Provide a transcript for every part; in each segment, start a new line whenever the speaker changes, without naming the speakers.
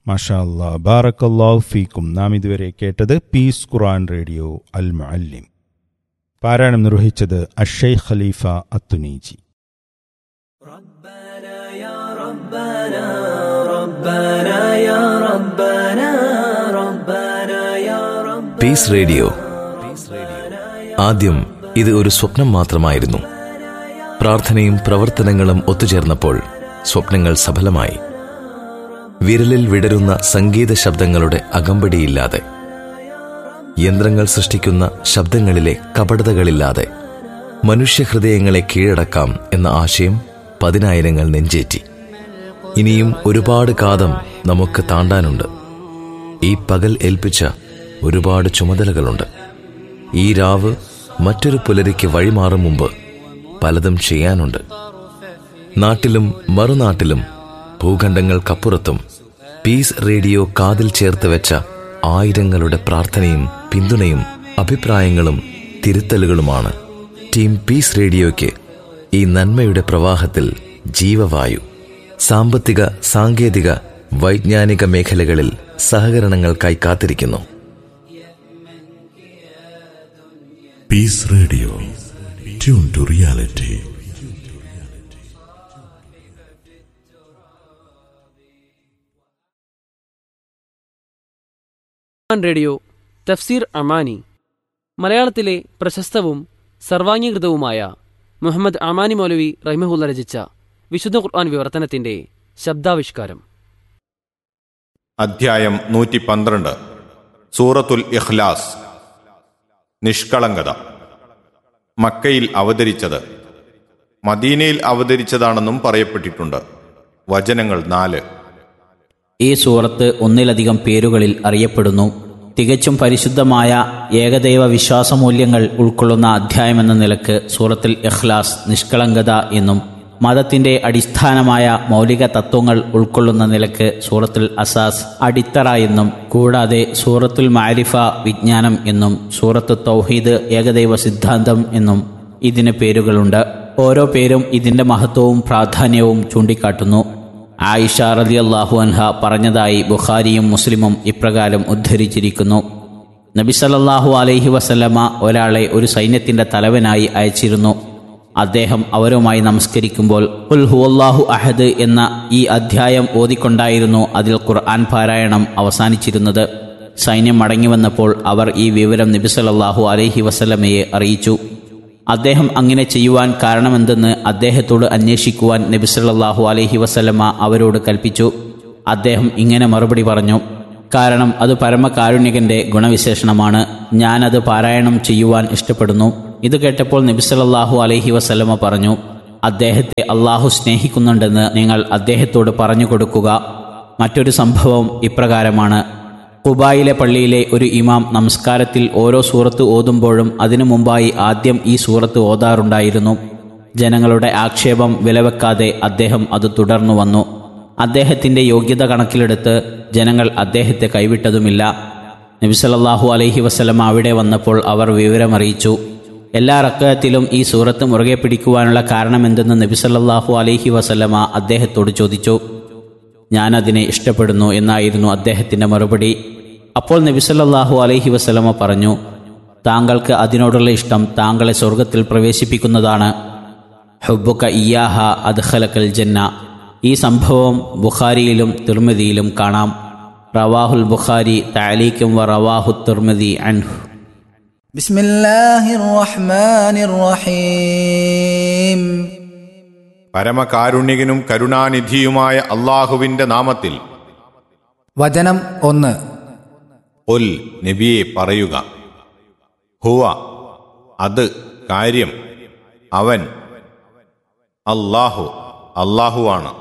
മഷാ അല്ലാ ബാറക്കല്ലാഹു ഫീക്കും നാം ഇതുവരെ കേട്ടത് പീസ് ഖുറാൻ റേഡിയോ അൽ മുഅല്ലിം പാരായണം നിർവഹിച്ചത് അഷയ് ഖലീഫ അത്തുനീജി
പീസ് റേഡിയോ ആദ്യം ഇത് ഒരു സ്വപ്നം മാത്രമായിരുന്നു പ്രാർത്ഥനയും പ്രവർത്തനങ്ങളും ഒത്തുചേർന്നപ്പോൾ സ്വപ്നങ്ങൾ സഫലമായി വിരലിൽ വിടരുന്ന സംഗീത ശബ്ദങ്ങളുടെ അകമ്പടിയില്ലാതെ യന്ത്രങ്ങൾ സൃഷ്ടിക്കുന്ന ശബ്ദങ്ങളിലെ കപടതകളില്ലാതെ മനുഷ്യഹൃദയങ്ങളെ കീഴടക്കാം എന്ന ആശയം പതിനായിരങ്ങൾ നെഞ്ചേറ്റി ഇനിയും ഒരുപാട് കാതം നമുക്ക് താണ്ടാനുണ്ട് ഈ പകൽ ഏൽപ്പിച്ച ഒരുപാട് ചുമതലകളുണ്ട് ഈ രാവ് മറ്റൊരു പുലരിക്ക് വഴിമാറും മുമ്പ് പലതും ചെയ്യാനുണ്ട് നാട്ടിലും മറുനാട്ടിലും ഭൂഖണ്ഡങ്ങൾക്കപ്പുറത്തും പീസ് റേഡിയോ കാതിൽ ചേർത്ത് വെച്ച ആയിരങ്ങളുടെ പ്രാർത്ഥനയും പിന്തുണയും അഭിപ്രായങ്ങളും തിരുത്തലുകളുമാണ് ടീം പീസ് റേഡിയോയ്ക്ക് ഈ നന്മയുടെ പ്രവാഹത്തിൽ ജീവവായു സാമ്പത്തിക സാങ്കേതിക വൈജ്ഞാനിക മേഖലകളിൽ സഹകരണങ്ങൾക്കായി കാത്തിരിക്കുന്നു
Peace Radio. Tune to reality.
ഖുർആൻ റേഡിയോ തഫ്സീർ അമാനി മലയാളത്തിലെ പ്രശസ്തവും സർവാംഗീകൃതവുമായ മുഹമ്മദ് അമാനി മൗലവി റഹിമഹുല്ല രചിച്ച വിശുദ്ധ ഖുർആൻ വിവർത്തനത്തിന്റെ ശബ്ദാവിഷ്കാരം
അധ്യായം നൂറ്റി പന്ത്രണ്ട് സൂറത്തുൽ ഇഖ്ലാസ് നിഷ്കളങ്കത മക്കയിൽ അവതരിച്ചത് മദീനയിൽ അവതരിച്ചതാണെന്നും പറയപ്പെട്ടിട്ടുണ്ട് വചനങ്ങൾ നാല്
ഈ സൂറത്ത് ഒന്നിലധികം പേരുകളിൽ അറിയപ്പെടുന്നു തികച്ചും പരിശുദ്ധമായ ഏകദൈവ വിശ്വാസമൂല്യങ്ങൾ ഉൾക്കൊള്ളുന്ന അധ്യായമെന്ന നിലക്ക് സൂറത്തിൽ ഇഖ്ലാസ് നിഷ്കളങ്കത എന്നും മതത്തിന്റെ അടിസ്ഥാനമായ മൗലിക തത്വങ്ങൾ ഉൾക്കൊള്ളുന്ന നിലക്ക് സൂറത്തുൽ അസാസ് അടിത്തറ എന്നും കൂടാതെ സൂറത്തുൽ മാരിഫ വിജ്ഞാനം എന്നും സൂറത്ത് തൗഹീദ് ഏകദൈവ സിദ്ധാന്തം എന്നും ഇതിന് പേരുകളുണ്ട് ഓരോ പേരും ഇതിന്റെ മഹത്വവും പ്രാധാന്യവും ചൂണ്ടിക്കാട്ടുന്നു ആയിഷ റലി അള്ളാഹു അൻഹ പറഞ്ഞതായി ബുഖാരിയും മുസ്ലിമും ഇപ്രകാരം ഉദ്ധരിച്ചിരിക്കുന്നു നബി സല്ലല്ലാഹു അലൈഹി വസല്ലമ ഒരാളെ ഒരു സൈന്യത്തിന്റെ തലവനായി അയച്ചിരുന്നു അദ്ദേഹം അവരുമായി നമസ്കരിക്കുമ്പോൾ ഉൽ ഹുവല്ലാഹു അഹദ് എന്ന ഈ അധ്യായം ഓതിക്കൊണ്ടായിരുന്നു അതിൽ ഖുർആൻ പാരായണം അവസാനിച്ചിരുന്നത് സൈന്യം മടങ്ങിവന്നപ്പോൾ അവർ ഈ വിവരം നബി സല്ലല്ലാഹു അലൈഹി വസല്ലമയെ അറിയിച്ചു അദ്ദേഹം അങ്ങനെ ചെയ്യുവാൻ കാരണമെന്തെന്ന് അദ്ദേഹത്തോട് അന്വേഷിക്കുവാൻ നബി സല്ലല്ലാഹു അലൈഹി വസല്ലമ അവരോട് കൽപ്പിച്ചു അദ്ദേഹം ഇങ്ങനെ മറുപടി പറഞ്ഞു കാരണം അത് പരമകാരുണികന്റെ ഗുണവിശേഷണമാണ് ഞാനത് പാരായണം ചെയ്യുവാൻ ഇഷ്ടപ്പെടുന്നു ഇത് കേട്ടപ്പോൾ നബി സല്ലല്ലാഹു അലൈഹി വസല്ലമ പറഞ്ഞു അദ്ദേഹത്തെ അള്ളാഹു സ്നേഹിക്കുന്നുണ്ടെന്ന് നിങ്ങൾ അദ്ദേഹത്തോട് പറഞ്ഞു കൊടുക്കുക മറ്റൊരു സംഭവം ഇപ്രകാരമാണ് കുബായിലെ പള്ളിയിലെ ഒരു ഇമാം നമസ്കാരത്തിൽ ഓരോ സൂറത്ത് ഓതുമ്പോഴും അതിനു മുമ്പായി ആദ്യം ഈ സൂറത്ത് ഓതാറുണ്ടായിരുന്നു ജനങ്ങളുടെ ആക്ഷേപം വിലവെക്കാതെ അദ്ദേഹം അത് തുടർന്നു വന്നു അദ്ദേഹത്തിന്റെ യോഗ്യത കണക്കിലെടുത്ത് ജനങ്ങൾ അദ്ദേഹത്തെ കൈവിട്ടതുമില്ല നബിസലല്ലാഹു അലൈഹി വസ്ലമ അവിടെ വന്നപ്പോൾ അവർ വിവരമറിയിച്ചു എല്ലാ റക്കത്തിലും ഈ സൂറത്ത് മുറുകെ പിടിക്കുവാനുള്ള കാരണമെന്തെന്ന് നബിസല്ലാഹു അലൈഹി വസല്ലമ അദ്ദേഹത്തോട് ചോദിച്ചു ഞാൻ അതിനെ ഇഷ്ടപ്പെടുന്നു എന്നായിരുന്നു അദ്ദേഹത്തിന്റെ മറുപടി അപ്പോൾ നബിസല്ലാഹു അലൈഹി വസല്ലമ പറഞ്ഞു താങ്കൾക്ക് അതിനോടുള്ള ഇഷ്ടം താങ്കളെ സ്വർഗത്തിൽ പ്രവേശിപ്പിക്കുന്നതാണ് ഹുബുക്ക ഇയാഹ അദ്ഖലക്കൽ ജന്ന ഈ സംഭവം ബുഖാരിയിലും തിർമിതിയിലും കാണാം റവാഹുൽ ബുഖാരി താലീക്കും വ റവാഹു തിർമിതി അൻഹു
بسم الله الرحمن الرحيم
പരമകാരുണ്യകനും കരുണാനിധിയുമായ അള്ളാഹുവിന്റെ നാമത്തിൽ
വചനം ഒന്ന്
ഒൽ നബിയെ പറയുക ഹുവ അത് കാര്യം അവൻ അല്ലാഹു അല്ലാഹുവാണ്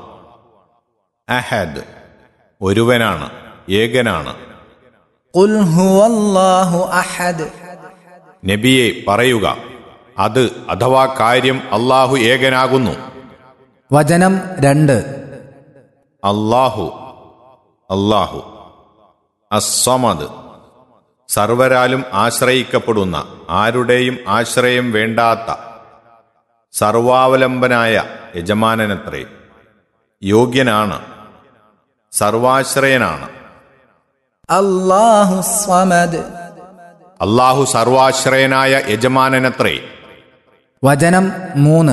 അഹദ് ഒരുവനാണ് ഏകനാണ്
قل هو الله أحد
നബിയെ പറയുക അത് അഥവാ കാര്യം അള്ളാഹു ഏകനാകുന്നു
വചനം രണ്ട്
അല്ലാഹു അല്ലാഹു അസ്സമദ് സർവരാലും ആശ്രയിക്കപ്പെടുന്ന ആരുടെയും ആശ്രയം വേണ്ടാത്ത സർവാവലംബനായ യജമാനനത്രേ യോഗ്യനാണ് സർവാശ്രയനാണ്
الله الصمد
അള്ളാഹു സർവാശ്രയനായ യജമാനനത്രേ
വചനം മൂന്ന്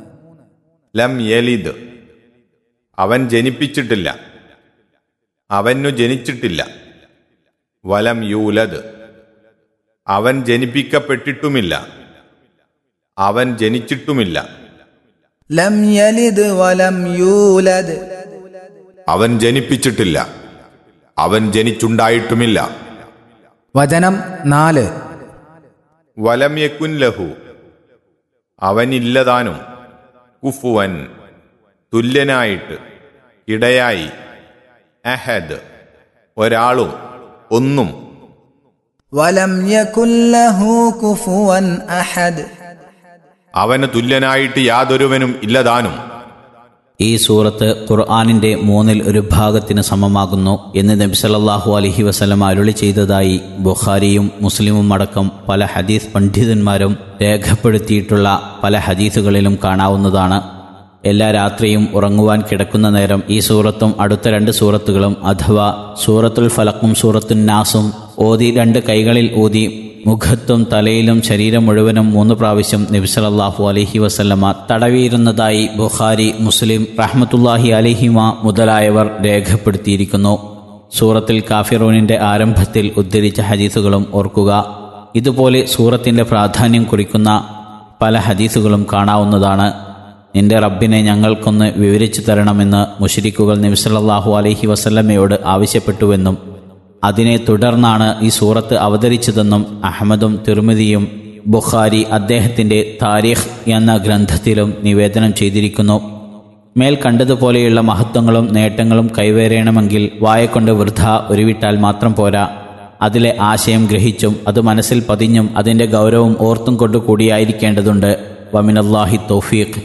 ലം യലിദ് അവൻ ജനിപ്പിച്ചിട്ടില്ല അവനു ജനിച്ചിട്ടില്ല വലം യൂലദ് അവൻ ജനിപ്പിക്കപ്പെട്ടിട്ടുമില്ല അവൻ ജനിച്ചിട്ടുമില്ല
ലം യലിദ് വലം യൂലദ്
അവൻ ജനിപ്പിച്ചിട്ടില്ല അവൻ ജനിച്ചുണ്ടായിട്ടുമില്ല
വചനം നാല്
വലം യക്കുൻ ലഹു അവനില്ലതാനും കുഫുവൻ തുല്യനായിട്ട് ഇടയായി അഹദ് ഒരാളും ഒന്നും
വലം യകുൻ ലഹു കുഫുവൻ അഹദ്
അവന് തുല്യനായിട്ട് യാതൊരുവനും ഇല്ലതാനും
ഈ സൂറത്ത് ഖുർആാനിന്റെ മൂന്നിൽ ഒരു ഭാഗത്തിന് സമമാകുന്നു എന്ന് നബി സല്ലല്ലാഹു അലൈഹി വസല്ലം അരുളി ചെയ്തതായി ബുഖാരിയും മുസ്ലിമും അടക്കം പല ഹദീസ് പണ്ഡിതന്മാരും രേഖപ്പെടുത്തിയിട്ടുള്ള പല ഹദീസുകളിലും കാണാവുന്നതാണ് എല്ലാ രാത്രിയും ഉറങ്ങുവാൻ കിടക്കുന്ന നേരം ഈ സൂറത്തും അടുത്ത രണ്ട് സൂറത്തുകളും അഥവാ സൂറത്തുൽ ഫലക്കും സൂറത്തുൻ നാസും ഓതി രണ്ട് കൈകളിൽ ഊതി മുഖത്തും തലയിലും ശരീരം മുഴുവനും മൂന്ന് പ്രാവശ്യം നബിസലല്ലാഹു അലഹി വസല്ലമ തടവിയിരുന്നതായി ബുഖാരി മുസ്ലിം റഹ്മത്തുല്ലാഹി അലഹിമ മുതലായവർ രേഖപ്പെടുത്തിയിരിക്കുന്നു സൂറത്തിൽ കാഫിറൂനിന്റെ ആരംഭത്തിൽ ഉദ്ധരിച്ച ഹദീസുകളും ഓർക്കുക ഇതുപോലെ സൂറത്തിന്റെ പ്രാധാന്യം കുറിക്കുന്ന പല ഹദീസുകളും കാണാവുന്നതാണ് നിന്റെ റബ്ബിനെ ഞങ്ങൾക്കൊന്ന് വിവരിച്ചു തരണമെന്ന് മുഷരിക്കുകൾ നബിസല്ലാഹു അലഹി വസല്ലമ്മയോട് ആവശ്യപ്പെട്ടുവെന്നും അതിനെ തുടർന്നാണ് ഈ സൂറത്ത് അവതരിച്ചതെന്നും അഹമ്മദും തിർമിതിയും ബുഖാരി അദ്ദേഹത്തിന്റെ താരിഖ് എന്ന ഗ്രന്ഥത്തിലും നിവേദനം ചെയ്തിരിക്കുന്നു മേൽ കണ്ടതുപോലെയുള്ള മഹത്വങ്ങളും നേട്ടങ്ങളും കൈവരണമെങ്കിൽ വായക്കൊണ്ട് വൃദ്ധ ഉരുവിട്ടാൽ മാത്രം പോരാ അതിലെ ആശയം ഗ്രഹിച്ചും അത് മനസ്സിൽ പതിഞ്ഞും അതിന്റെ ഗൗരവം ഓർത്തും കൊണ്ട് കൂടിയായിരിക്കേണ്ടതുണ്ട് വമിനല്ലാഹി തൗഫീഖ്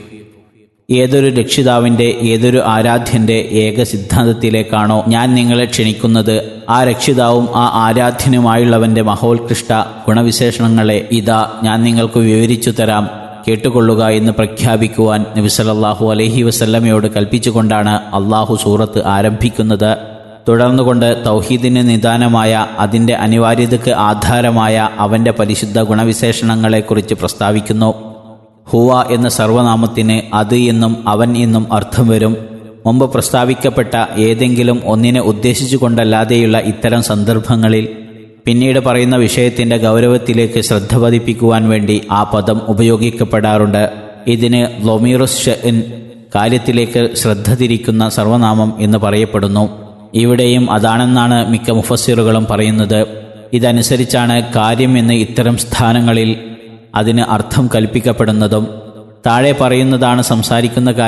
ഏതൊരു രക്ഷിതാവിന്റെ ഏതൊരു ആരാധ്യന്റെ ഏക സിദ്ധാന്തത്തിലേക്കാണോ ഞാൻ നിങ്ങളെ ക്ഷണിക്കുന്നത് ആ രക്ഷിതാവും ആ ആരാധ്യനുമായുള്ളവന്റെ മഹോത്കൃഷ്ട ഗുണവിശേഷണങ്ങളെ ഇതാ ഞാൻ നിങ്ങൾക്ക് വിവരിച്ചു തരാം കേട്ടുകൊള്ളുക എന്ന് പ്രഖ്യാപിക്കുവാൻ നബിസലല്ലാഹു അലഹി വസല്ലമയോട് കൽപ്പിച്ചുകൊണ്ടാണ് അള്ളാഹു സൂറത്ത് ആരംഭിക്കുന്നത് തുടർന്നുകൊണ്ട് തൗഹീദിന് നിദാനമായ അതിന്റെ അനിവാര്യതയ്ക്ക് ആധാരമായ അവന്റെ പരിശുദ്ധ ഗുണവിശേഷണങ്ങളെക്കുറിച്ച് പ്രസ്താവിക്കുന്നു ഹുവ എന്ന സർവനാമത്തിന് അത് എന്നും അവൻ എന്നും അർത്ഥം വരും മുമ്പ് പ്രസ്താവിക്കപ്പെട്ട ഏതെങ്കിലും ഒന്നിനെ ഉദ്ദേശിച്ചുകൊണ്ടല്ലാതെയുള്ള ഇത്തരം സന്ദർഭങ്ങളിൽ പിന്നീട് പറയുന്ന വിഷയത്തിന്റെ ഗൗരവത്തിലേക്ക് ശ്രദ്ധ പതിപ്പിക്കുവാൻ വേണ്ടി ആ പദം ഉപയോഗിക്കപ്പെടാറുണ്ട് ഇതിന് ലൊമീറുസ് ഷെൻ കാര്യത്തിലേക്ക് ശ്രദ്ധ തിരിക്കുന്ന സർവനാമം എന്ന് പറയപ്പെടുന്നു ഇവിടെയും അതാണെന്നാണ് മിക്ക മുഫസ്സിറുകളും പറയുന്നത് ഇതനുസരിച്ചാണ് കാര്യം എന്ന് ഇത്തരം സ്ഥാനങ്ങളിൽ അതിന് അർത്ഥം കൽപ്പിക്കപ്പെടുന്നതും താഴെ പറയുന്നതാണ് സംസാരിക്കുന്ന കാര്യം